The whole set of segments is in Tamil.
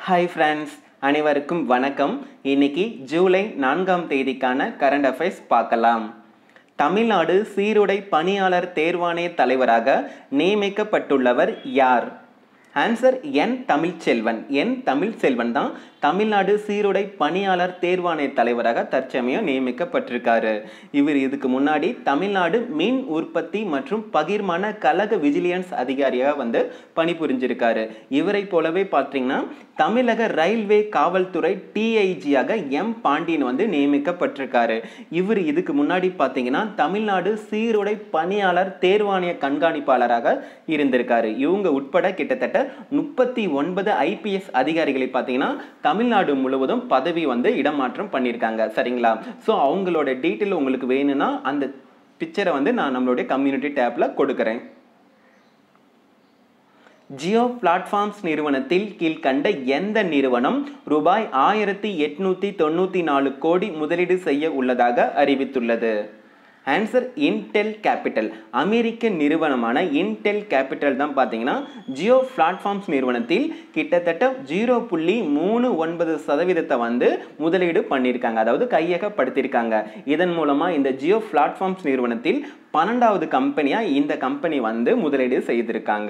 ஹாய் ஃப்ரெண்ட்ஸ் அனைவருக்கும் வணக்கம் இன்னைக்கு ஜூலை நான்காம் தேதிக்கான கரண்ட் அஃபேர்ஸ் பார்க்கலாம் தமிழ்நாடு சீருடை பணியாளர் தேர்வாணைய தலைவராக நியமிக்கப்பட்டுள்ளவர் யார் answer N Tamilselvan N Tamilselvan தான் தமிழ்நாடு சீருடை பணியாளர் தேர்வாணைய தலைவராக தற்சமயம் நியமிக்கப்பட்டிருக்காரு இவர் இதுக்கு முன்னாடி தமிழ்நாடு மின் உற்பத்தி மற்றும் பகிர்மான கழக விஜிலியன்ஸ் அதிகாரியாக வந்து பணிபுரிஞ்சிருக்காரு இவரை போலவே பார்த்தீங்கன்னா தமிழக ரயில்வே காவல்துறை டிஐஜியாக எம் பாண்டியன் வந்து நியமிக்கப்பட்டிருக்காரு இவர் இதுக்கு முன்னாடி பார்த்தீங்கன்னா தமிழ்நாடு சீருடை பணியாளர் தேர்வாணைய கண்காணிப்பாளராக இருந்திருக்காரு இவங்க உட்பட கிட்டத்தட்ட முப்பத்தி ஒன்பது ஐபிஎஸ் அதிகாரிகளை பார்த்தீங்கன்னா தமிழ்நாடு முழுவதும் பதவி வந்து இடமாற்றம் பண்ணியிருக்காங்க சரிங்களா ஸோ அவங்களோட டீட்டெயில் உங்களுக்கு வேணும்னா அந்த பிக்சரை வந்து நான் நம்மளுடைய கம்யூனிட்டி டேப்பில் கொடுக்குறேன் ஜியோ பிளாட்ஃபார்ம்ஸ் நிறுவனத்தில் கீழ்கண்ட எந்த நிறுவனம் ரூபாய் ஆயிரத்தி எட்நூத்தி தொண்ணூத்தி நாலு கோடி முதலீடு செய்ய உள்ளதாக அறிவித்துள்ளது ஆன்சர் இன்டெல் கேபிட்டல் அமெரிக்க நிறுவனமான இன்டெல் கேபிட்டல் தான் பார்த்தீங்கன்னா ஜியோ பிளாட்ஃபார்ம்ஸ் நிறுவனத்தில் கிட்டத்தட்ட ஜீரோ புள்ளி மூணு ஒன்பது சதவீதத்தை வந்து முதலீடு பண்ணியிருக்காங்க அதாவது கையகப்படுத்தியிருக்காங்க இதன் மூலமாக இந்த ஜியோ பிளாட்ஃபார்ம்ஸ் நிறுவனத்தில் பன்னெண்டாவது கம்பெனியாக இந்த கம்பெனி வந்து முதலீடு செய்திருக்காங்க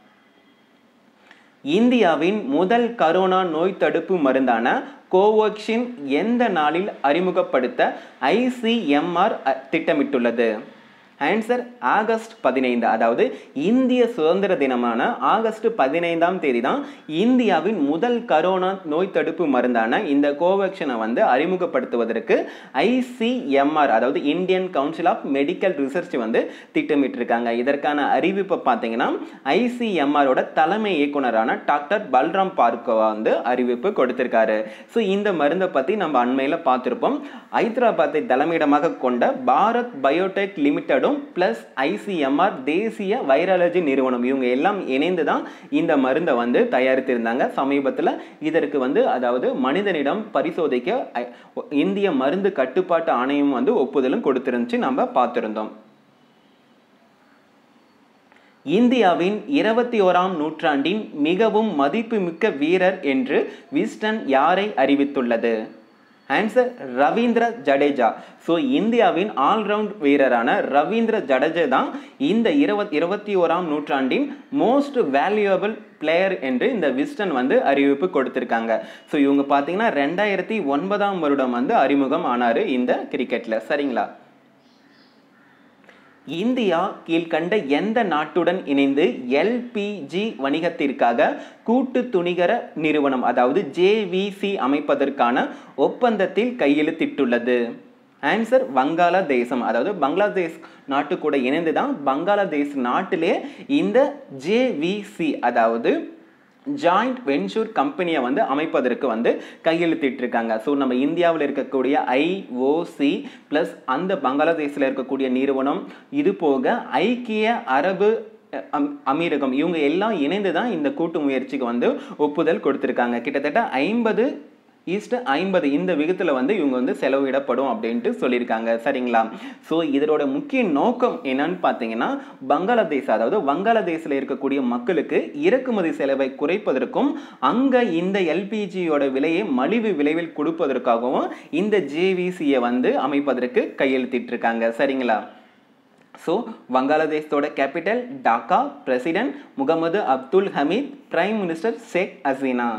இந்தியாவின் முதல் கரோனா நோய் தடுப்பு மருந்தான கோவோக்சின் எந்த நாளில் அறிமுகப்படுத்த ஐசிஎம்ஆர் திட்டமிட்டுள்ளது ஆன்சர் ஆகஸ்ட் பதினைந்து அதாவது இந்திய சுதந்திர தினமான ஆகஸ்ட் பதினைந்தாம் தேதி தான் இந்தியாவின் முதல் கரோனா நோய் தடுப்பு மருந்தான இந்த கோவேக்சினை வந்து அறிமுகப்படுத்துவதற்கு ஐசிஎம்ஆர் அதாவது Indian council of medical research வந்து திட்டமிட்டிருக்காங்க இதற்கான அறிவிப்பை பார்த்தீங்கன்னா ஐசிஎம்ஆரோட தலைமை இயக்குனரான டாக்டர் பல்ராம் பார்கவா வந்து அறிவிப்பு கொடுத்திருக்காரு ஸோ இந்த மருந்தை பற்றி நம்ம அண்மையில் பார்த்துருப்போம் ஹைதராபாத்தை தலைமையிடமாக கொண்ட பாரத் பயோடெக் லிமிடெடும் பிளஸ் ஐசிஎம்ஆர் தேசிய வைராலஜி நிறுவனம் இவங்க எல்லாம் இணைந்து தான் இந்த மருந்தை வந்து தயாரித்திருந்தாங்க சமீபத்தில் இதற்கு வந்து அதாவது மனிதனிடம் பரிசோதிக்க இந்திய மருந்து கட்டுப்பாட்டு ஆணையம் வந்து ஒப்புதலும் கொடுத்திருந்துச்சு நம்ம பார்த்துருந்தோம் இந்தியாவின் இருபத்தி ஓராம் நூற்றாண்டின் மிகவும் மதிப்புமிக்க வீரர் என்று விஸ்டன் யாரை அறிவித்துள்ளது ஆன்சர் ரவீந்திர ஜடேஜா ஸோ இந்தியாவின் ஆல்ரவுண்ட் வீரரான ரவீந்திர ஜடேஜா தான் இந்த இருபத் இருபத்தி ஓராம் நூற்றாண்டின் மோஸ்ட் வேல்யூபிள் பிளேயர் என்று இந்த விஸ்டன் வந்து அறிவிப்பு கொடுத்திருக்காங்க ஸோ இவங்க பார்த்தீங்கன்னா ரெண்டாயிரத்தி ஒன்பதாம் வருடம் வந்து அறிமுகம் ஆனார் இந்த கிரிக்கெட்டில் சரிங்களா இந்தியா கீழ்கண்ட எந்த நாட்டுடன் இணைந்து எல்பிஜி வணிகத்திற்காக கூட்டு துணிகர நிறுவனம் அதாவது ஜேவிசி அமைப்பதற்கான ஒப்பந்தத்தில் கையெழுத்திட்டுள்ளது ஆன்சர் வங்காளதேசம் அதாவது பங்களாதேஷ் நாட்டு கூட இணைந்து தான் பங்களாதேஷ் நாட்டிலே இந்த ஜேவிசி அதாவது ஜாயிண்ட் வென்ச்சூர் கம்பெனியை வந்து அமைப்பதற்கு வந்து கையெழுத்திட்டு இருக்காங்க ஸோ நம்ம இந்தியாவில் இருக்கக்கூடிய ஐஓசி ப்ளஸ் அந்த பங்களாதேஷில் இருக்கக்கூடிய நிறுவனம் இது போக ஐக்கிய அரபு அமீரகம் இவங்க எல்லாம் இணைந்து தான் இந்த கூட்டு முயற்சிக்கு வந்து ஒப்புதல் கொடுத்துருக்காங்க கிட்டத்தட்ட ஐம்பது ஈஸ்ட் ஐம்பது இந்த விதத்தில் வந்து இவங்க வந்து செலவிடப்படும் அப்படின்ட்டு சொல்லியிருக்காங்க சரிங்களா ஸோ இதனோட முக்கிய நோக்கம் என்னன்னு பார்த்தீங்கன்னா பங்களாதேஷ் அதாவது வங்காளதேசில் இருக்கக்கூடிய மக்களுக்கு இறக்குமதி செலவை குறைப்பதற்கும் அங்கே இந்த எல்பிஜியோட விலையை மலிவு விளைவில் கொடுப்பதற்காகவும் இந்த ஜேவிசியை வந்து அமைப்பதற்கு கையெழுத்திட்டிருக்காங்க சரிங்களா ஸோ வங்காளதேஷத்தோட capital Dhaka president Mohammed Abdul Hamid prime minister Sheikh Hasina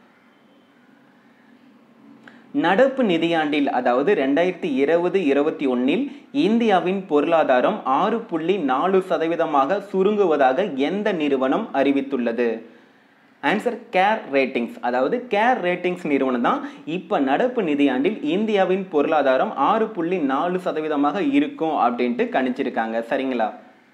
நடப்பு நிதியாண்டில் அதாவது ரெண்டாயிரத்தி இருபது இருபத்தி ஒன்னில் இந்தியாவின் பொருளாதாரம் ஆறு புள்ளி நாலு சதவீதமாக சுருங்குவதாக எந்த நிறுவனம் அறிவித்துள்ளது ஆன்சர் கேர் ரேட்டிங்ஸ் அதாவது கேர் ரேட்டிங்ஸ் நிறுவனம் தான் இப்போ நடப்பு நிதியாண்டில் இந்தியாவின் பொருளாதாரம் ஆறு புள்ளி நாலு சதவீதமாக இருக்கும் அப்படின்ட்டு கணிச்சிருக்காங்க சரிங்களா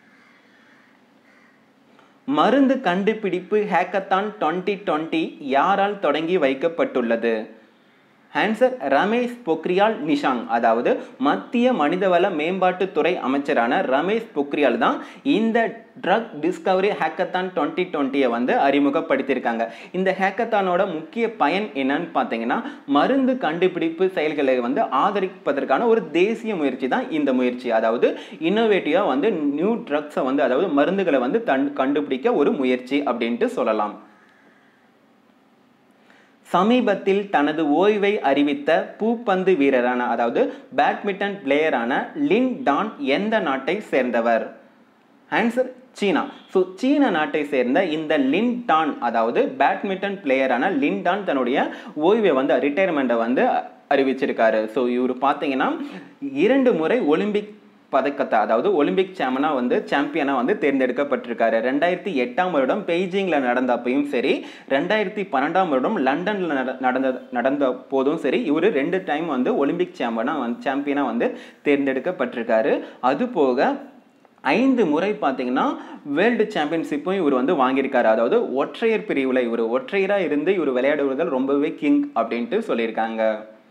மருந்து கண்டுபிடிப்பு ஹேக்கத்தான் டுவெண்ட்டி டுவெண்ட்டி யாரால் தொடங்கி வைக்கப்பட்டுள்ளது ஆன்சர் ரமேஷ் பொக்ரியால் நிஷாங் அதாவது மத்திய மனிதவள மேம்பாட்டுத்துறை அமைச்சரான ரமேஷ் பொக்ரியால் தான் இந்த ட்ரக் டிஸ்கவரி ஹேக்கத்தான் டுவெண்ட்டி டுவெண்ட்டியை வந்து அறிமுகப்படுத்தியிருக்காங்க இந்த ஹேக்கத்தானோட முக்கிய பயன் என்னன்னு பார்த்தீங்கன்னா மருந்து கண்டுபிடிப்பு செயல்களை வந்து ஆதரிப்பதற்கான ஒரு தேசிய முயற்சி தான் இந்த முயற்சி அதாவது இன்னோவேட்டிவாக வந்து நியூ ட்ரக்ஸை வந்து அதாவது மருந்துகளை வந்து தன் கண்டுபிடிக்க ஒரு முயற்சி அப்படின்ட்டு சொல்லலாம் சமீபத்தில் தனது ஓய்வை அறிவித்த பூப்பந்து வீரரான அதாவது பேட்மிண்டன் பிளேயரான லின் டான் எந்த நாட்டை சேர்ந்தவர் ஆன்சர் சீனா ஸோ சீன நாட்டை சேர்ந்த இந்த லின் டான் அதாவது பேட்மிண்டன் பிளேயரான லின் டான் தன்னுடைய ஓய்வை வந்து ரிட்டையர்மெண்ட்டை வந்து அறிவிச்சிருக்காரு ஸோ இவர் பார்த்தீங்கன்னா இரண்டு முறை ஒலிம்பிக் பதக்கத்தை அதாவது ஒலிம்பிக் சாம்பியனா வந்து சாம்பியனா வந்து தேர்ந்தெடுக்கப்பட்டிருக்காரு ரெண்டாயிரத்தி எட்டாம் வருடம் பெய்ஜிங்கில் நடந்த அப்பையும் சரி ரெண்டாயிரத்தி பன்னெண்டாம் வருடம் லண்டனில் நட நடந்த நடந்த போதும் சரி இவர் ரெண்டு டைம் வந்து ஒலிம்பிக் சாம்பியனா வந்து சாம்பியனா வந்து தேர்ந்தெடுக்கப்பட்டிருக்காரு அது போக ஐந்து முறை பார்த்தீங்கன்னா வேர்ல்டு சாம்பியன்ஷிப்பும் இவர் வந்து வாங்கியிருக்காரு அதாவது ஒற்றையர் பிரிவில் இவர் ஒற்றையராக இருந்து இவர் விளையாடுவதில் ரொம்பவே கிங் அப்படின்ட்டு சொல்லியிருக்காங்க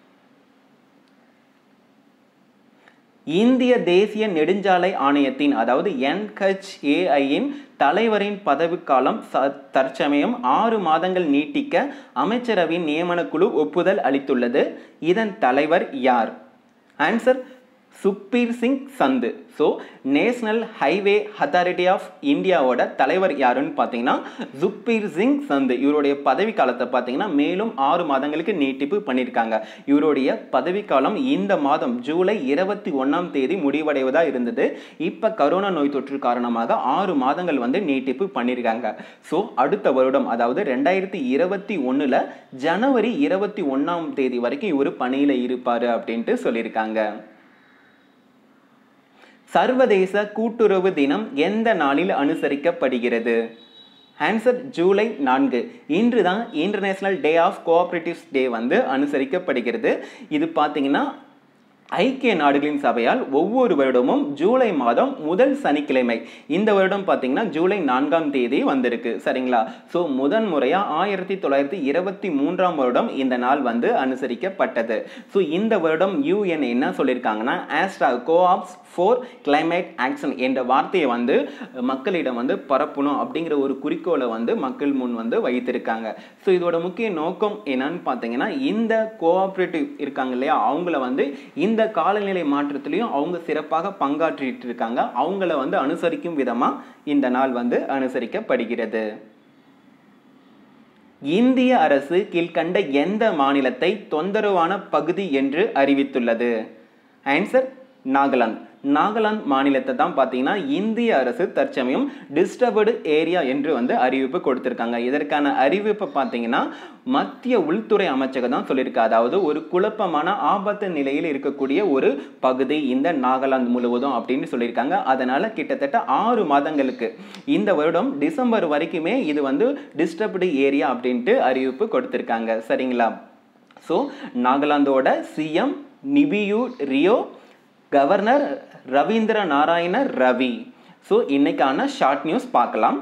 இந்திய தேசிய நெடுஞ்சாலை ஆணையத்தின் அதாவது என்ஹெச்ஏஐயின் தலைவரின் பதவிக்காலம் ச தற்சமயம் ஆறு மாதங்கள் நீட்டிக்க அமைச்சரவையின் நியமனக்குழு ஒப்புதல் அளித்துள்ளது இதன் தலைவர் யார் answer Sukhbir Singh Sandhu so national highway authority of இந்தியாவோட தலைவர் யாருன்னு பார்த்தீங்கன்னா சுப்பீர் சிங் சந்து இவருடைய பதவி காலத்தை பார்த்தீங்கன்னா மேலும் ஆறு மாதங்களுக்கு நீட்டிப்பு பண்ணியிருக்காங்க இவருடைய பதவிக்காலம் இந்த மாதம் ஜூலை இருபத்தி ஒன்றாம் தேதி முடிவடைவதாக இருந்தது இப்போ கரோனா நோய் தொற்று காரணமாக ஆறு மாதங்கள் வந்து நீட்டிப்பு பண்ணியிருக்காங்க ஸோ அடுத்த வருடம் அதாவது ரெண்டாயிரத்தி இருபத்தி ஒன்றில் ஜனவரி இருபத்தி ஒன்றாம் தேதி வரைக்கும் இவர் பணியில் இருப்பார் அப்படின்ட்டு சொல்லியிருக்காங்க சர்வதேச கூட்டுறவு தினம் எந்த நாளில் அனுசரிக்கப்படுகிறது ஆன்சர் ஜூலை நான்கு இன்று தான் international day of cooperatives day வந்து அனுசரிக்கப்படுகிறது இது பார்த்தீங்கன்னா ஐக்கிய நாடுகளின் சபையால் ஒவ்வொரு வருடமும் ஜூலை மாதம் முதல் சனிக்கிழமை இந்த வருடம் பார்த்தீங்கன்னா ஜூலை நான்காம் தேதி வந்திருக்கு சரிங்களா ஸோ முதன் முறையாக ஆயிரத்தி தொள்ளாயிரத்தி இருபத்தி மூன்றாம் வருடம் இந்த நாள் வந்து அனுசரிக்கப்பட்டது ஸோ இந்த வருடம் யூஎன் என்ன சொல்லியிருக்காங்கன்னா ஆஸ்ட்ரா கோஆப்ஸ் ஃபோர் கிளைமேட் ஆக்ஷன் என்ற வார்த்தையை வந்து மக்களிடம் வந்து பரப்பணும் அப்படிங்கிற ஒரு குறிக்கோளை வந்து மக்கள் முன் வந்து வைத்திருக்காங்க ஸோ இதோட முக்கிய நோக்கம் என்னன்னு பார்த்தீங்கன்னா இந்த கோஆப்ரேட்டிவ் இருக்காங்க இல்லையா அவங்கள வந்து இந்த காலநிலை மாற்றத்திலையும் அவங்க சிறப்பாக பங்காற்றிட்டு இருக்காங்க அவங்கள வந்து அனுசரிக்கும் விதமாக இந்த நாள் வந்து அனுசரிக்கப்படுகிறது இந்திய அரசு கீழ்கண்ட எந்த மாநிலத்தை தொந்தரவான பகுதி என்று அறிவித்துள்ளது ஆன்சர் நாகாலாந்து நாகாலாந்து மாநிலத்தை தான் பார்த்தீங்கன்னா இந்திய அரசு தற்சமயம் டிஸ்டர்படு ஏரியா என்று வந்து அறிவிப்பு கொடுத்துருக்காங்க இதற்கான அறிவிப்பை பார்த்தீங்கன்னா மத்திய உள்துறை அமைச்சகம் தான் சொல்லியிருக்கு அதாவது ஒரு குழப்பமான ஆபத்து நிலையில் இருக்கக்கூடிய ஒரு பகுதி இந்த நாகாலாந்து முழுவதும் அப்படின்னு சொல்லியிருக்காங்க அதனால கிட்டத்தட்ட ஆறு மாதங்களுக்கு இந்த வருடம் டிசம்பர் வரைக்குமே இது வந்து டிஸ்டர்ப்டு ஏரியா அப்படின்ட்டு அறிவிப்பு கொடுத்துருக்காங்க சரிங்களா ஸோ நாகாலாந்தோட CM Neiphiu Rio governor Ravindra Narayana Ravi so இன்னைக்கான ஷார்ட் நியூஸ் பார்க்கலாம்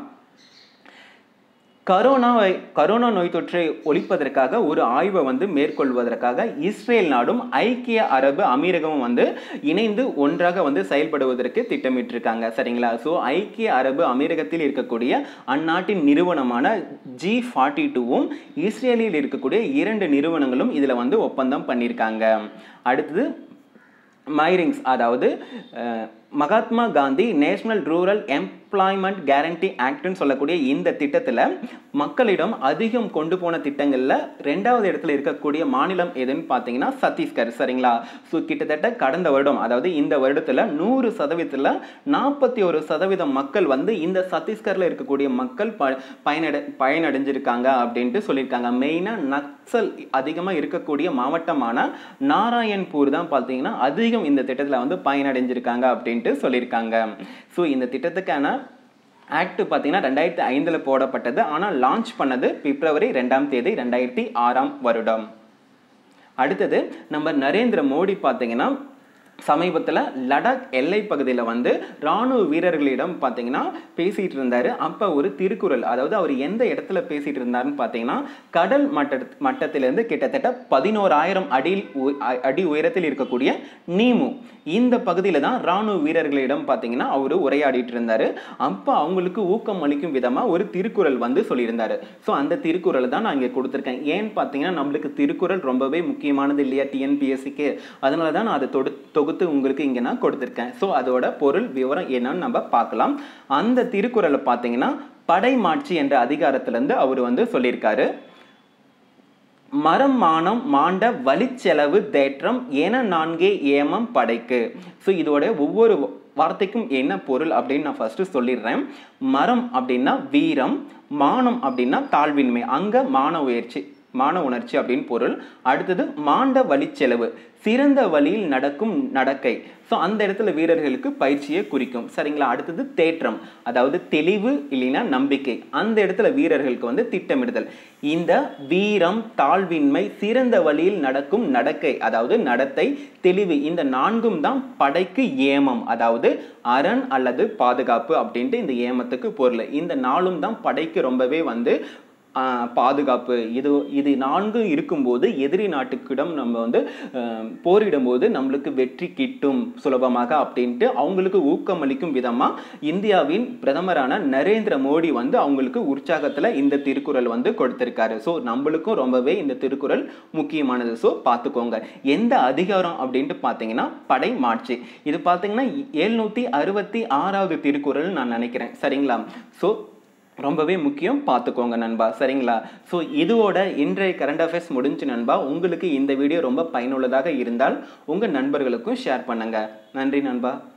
கரோனா கரோனா நோய் தொற்றை ஒழிப்பதற்காக ஒரு ஆய்வை வந்து மேற்கொள்வதற்காக இஸ்ரேல் நாடும் ஐக்கிய அரபு அமீரகமும் வந்து இணைந்து ஒன்றாக வந்து செயல்படுவதற்கு திட்டமிட்டிருக்காங்க சரிங்களா ஸோ ஐக்கிய அரபு அமீரகத்தில் இருக்கக்கூடிய அந்நாட்டின் நிறுவனமான ஜி ஃபார்ட்டி டூவும் இஸ்ரேலில் இருக்கக்கூடிய இரண்டு நிறுவனங்களும் இதில் வந்து ஒப்பந்தம் பண்ணியிருக்காங்க அடுத்தது மைரிங்ஸ் அதாவது Mahatma Gandhi national rural employment guarantee ஆக்ட்னு சொல்லக்கூடிய இந்த திட்டத்தில் மக்களிடம் அதிகம் கொண்டு போன திட்டங்களில் ரெண்டாவது இடத்துல இருக்கக்கூடிய மாநிலம் எதுன்னு பார்த்தீங்கன்னா சத்தீஸ்கர் சரிங்களா ஸோ கிட்டத்தட்ட கடந்த வருடம் அதாவது இந்த வருடத்தில் நூறு சதவீதத்தில் நாற்பத்தி ஒரு சதவீதம் மக்கள் வந்து இந்த சத்தீஸ்கரில் இருக்கக்கூடிய மக்கள் ப பயனடை பயனடைஞ்சிருக்காங்க அப்படின்ட்டு சொல்லியிருக்காங்க மெயினாக நக்சல் அதிகமாக இருக்கக்கூடிய மாவட்டமான நாராயண்பூர் தான் பார்த்தீங்கன்னா அதிகம் இந்த திட்டத்தில் வந்து பயனடைஞ்சிருக்காங்க அப்படின்ட்டு சொல்லியிருக்காங்க ஸோ இந்த திட்டத்துக்கான ஆக்ட் பார்த்தீங்கன்னா ரெண்டாயிரத்தி ஐந்தில் போடப்பட்டது ஆனால் லான்ச் பண்ணது பிப்ரவரி ரெண்டாம் தேதி ரெண்டாயிரத்தி ஆறாம் வருடம் அடுத்தது நம்ம நரேந்திர மோடி பார்த்தீங்கன்னா சமீபத்தில் லடாக் எல்லை பகுதியில் வந்து இராணுவ வீரர்களிடம் பார்த்தீங்கன்னா பேசிகிட்டு இருந்தார் அப்போ ஒரு திருக்குறள் அதாவது அவர் எந்த இடத்துல பேசிகிட்டு இருந்தாருன்னு பார்த்தீங்கன்னா கடல் மட்ட மட்டத்திலிருந்து கிட்டத்தட்ட பதினோராயிரம் அடி அடி உயரத்தில் இருக்கக்கூடிய நீமு இந்த பகுதியில் தான் இராணுவ வீரர்களிடம் பார்த்தீங்கன்னா அவர் உரையாடிட்டு இருந்தார் அப்போ அவங்களுக்கு ஊக்கம் அளிக்கும் விதமாக ஒரு திருக்குறள் வந்து சொல்லியிருந்தார் ஸோ அந்த திருக்குறள் தான் நான் இங்கே கொடுத்துருக்கேன் ஏன்னு பார்த்தீங்கன்னா நம்மளுக்கு திருக்குறள் ரொம்பவே முக்கியமானது இல்லையா டிஎன்பிஎஸ்சிக்கு அதனால தான் நான் அதை தொடு தொகுத்து உங்களுக்கு இங்கே நான் கொடுத்துருக்கேன் ஸோ அதோட பொருள் விவரம் என்னன்னு நம்ம பார்க்கலாம் அந்த திருக்குறளை பார்த்தீங்கன்னா படைமாட்சி என்ற அதிகாரத்திலேருந்து அவர் வந்து சொல்லியிருக்காரு மரம் மானம் மாண்ட வழிச்செலவு தேற்றம் என நான்கே ஏமம் படைக்கு ஸோ இதோட ஒவ்வொரு வார்த்தைக்கும் என்ன பொருள் அப்படின்னு நான் ஃபர்ஸ்ட் சொல்லிடுறேன் மரம் அப்படின்னா வீரம் மானம் அப்படின்னா தாழ்வின்மை அங்க மான உயர்ச்சி மான உணர்ச்சி அப்படின்னு பொருள் அடுத்தது மாண்ட வழிச்செலவு சிறந்த வழியில் நடக்கும் நடக்கை ஸோ அந்த இடத்துல வீரர்களுக்கு பயிற்சியை குறிக்கும் சரிங்களா அடுத்தது தேற்றம் அதாவது தெளிவு இல்லைன்னா நம்பிக்கை அந்த இடத்துல வீரர்களுக்கு வந்து திட்டமிடுதல் இந்த வீரம் தாழ்வின்மை சிறந்த வழியில் நடக்கும் நடக்கை அதாவது நடத்தை தெளிவு இந்த நான்கும் தான் படைக்கு ஏமம் அதாவது அரண் அல்லது பாதுகாப்பு அப்படின்ட்டு இந்த ஏமத்துக்கு பொருள் இந்த நாளும் தான் படைக்கு ரொம்பவே வந்து ஆஹ் பாதுகாப்பு இது இது நான்கும் இருக்கும்போது எதிரி நாட்டுக்கிடம் நம்ம வந்து ஆஹ் போரிடும்போது நம்மளுக்கு வெற்றி கிட்டும் சுலபமாக அப்படின்ட்டு அவங்களுக்கு ஊக்கமளிக்கும் விதமாக இந்தியாவின் பிரதமரான நரேந்திர மோடி வந்து அவங்களுக்கு உற்சாகத்தில் இந்த திருக்குறள் வந்து கொடுத்திருக்காரு ஸோ நம்மளுக்கும் ரொம்பவே இந்த திருக்குறள் முக்கியமானது ஸோ பார்த்துக்கோங்க எந்த அதிகாரம் அப்படின்ட்டு பார்த்தீங்கன்னா படை மாட்சி இது பார்த்தீங்கன்னா எழுநூற்றி அறுபத்தி ஆறாவது திருக்குறள் நான் நினைக்கிறேன் சரிங்களா ஸோ ரொம்பவே முக்கியம் பார்த்துக்கோங்க நண்பா சரிங்களா ஸோ இதோட இன்றைய கரண்ட் அஃபேர்ஸ் முடிஞ்சு நண்பா உங்களுக்கு இந்த வீடியோ ரொம்ப பயனுள்ளதாக இருந்தால் உங்கள் நண்பர்களுக்கும் ஷேர் பண்ணுங்க நன்றி நண்பா